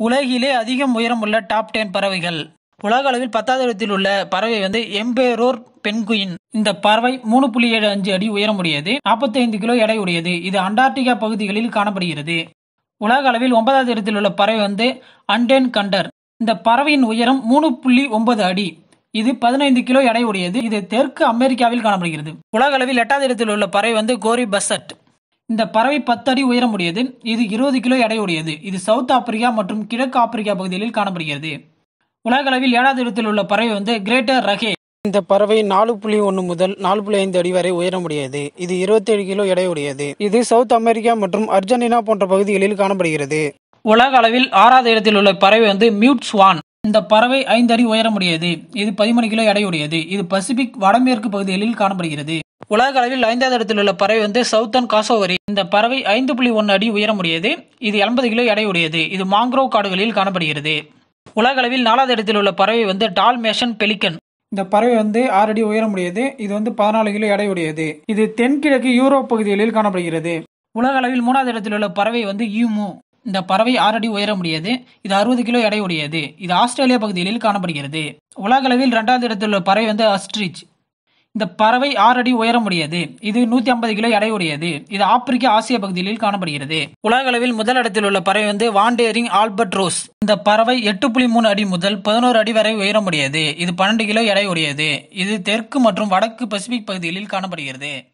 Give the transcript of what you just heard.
உலகிலே அதிகம் உயரம் உள்ள டாப் டென் பறவைகள் உலக அளவில் பத்தாவது இடத்தில் உள்ள பறவை வந்து எம்பேரோர் பென்குயின் இந்த பறவை மூணு புள்ளி ஏழு அஞ்சு அடி உயரமுடையது நாற்பத்தி ஐந்து கிலோ எடை உடையது இது அண்டார்டிகா பகுதிகளில் காணப்படுகிறது உலக அளவில் ஒன்பதாவது இடத்தில் உள்ள பறவை வந்து அண்டேன் கண்டர் இந்த பறவையின் உயரம் மூணு புள்ளி ஒன்பது அடி இது பதினைந்து கிலோ எடை உடையது இது தெற்கு அமெரிக்காவில் காணப்படுகிறது உலக அளவில் எட்டாவது இடத்தில் உள்ள பறவை வந்து கோரி பசட் இந்த பறவை பத்து அடி உயரம் உடையது இது இருபது கிலோ எடை உடையது இது சவுத் ஆப்பிரிக்கா மற்றும் கிழக்கு ஆப்பிரிக்கா பகுதிகளில் காணப்படுகிறது உலக அளவில் ஏழாவது இடத்தில் உள்ள பறவை வந்து கிரேட்டர் ரகே இந்த பறவை நாலு புள்ளி ஒன்று முதல் நாலு புள்ளி ஐந்து அடி வரை உயரமுடையது இது இருபத்தேழு கிலோ எடையுடையது இது சவுத் அமெரிக்கா மற்றும் அர்ஜென்டினா போன்ற பகுதிகளில் காணப்படுகிறது உலக அளவில் ஆறாவது இடத்தில் உள்ள பறவை வந்து மியூட் ஸ்வான் இந்த பறவை ஐந்து அடி உயரமுடையது இது பதிமூணு கிலோ எடையுடையது இது பசிபிக் வடமேற்கு பகுதிகளில் காணப்படுகிறது உலக அளவில் ஐந்தாவது இடத்தில் உள்ள பறவை வந்து சவுத்தன் காசோவரி இந்த பறவை ஐந்து புள்ளி ஒன்று அடி உயரமுடையது இது எண்பது கிலோ எடையுடையது இது மாங்க்ரோவ் காடுகளில் காணப்படுகிறது உலக அளவில் நாலாவது இடத்தில் உள்ள பறவை வந்து டால் மேஷன் பெலிக்கன் இந்த பறவை வந்து ஆறு அடி உயரமுடையது இது வந்து பதினாலு கிலோ எடையுடையது இது தென்கிழக்கு யூரோப் பகுதிகளில் காணப்படுகிறது உலக அளவில் மூணாவது இடத்தில் உள்ள பறவை வந்து ஈமு இந்த பறவை ஆறு அடி உயரமுடையது இது அறுபது கிலோ எடை உடையது இது ஆஸ்திரேலியா பகுதிகளில் காணப்படுகிறது உலக அளவில் இரண்டாவது இடத்தில் உள்ள பறவை வந்து அஸ்ட்ரிச் இந்த பறவை ஆறு அடி உயரமுடையது இது நூத்தி ஐம்பது கிலோ எடை உடையது இது ஆப்பிரிக்கா ஆசிய பகுதிகளில் காணப்படுகிறது உலக அளவில் முதல் இடத்தில் உள்ள பறவை வந்து வாண்டேரிங் ஆல்பர்ட் ரோஸ் இந்த பறவை எட்டு புள்ளி மூணு அடி முதல் பதினோரு அடி வரை உயரமுடையது இது பன்னெண்டு கிலோ எடை உடையது இது தெற்கு மற்றும் வடக்கு பசிபிக் பகுதிகளில் காணப்படுகிறது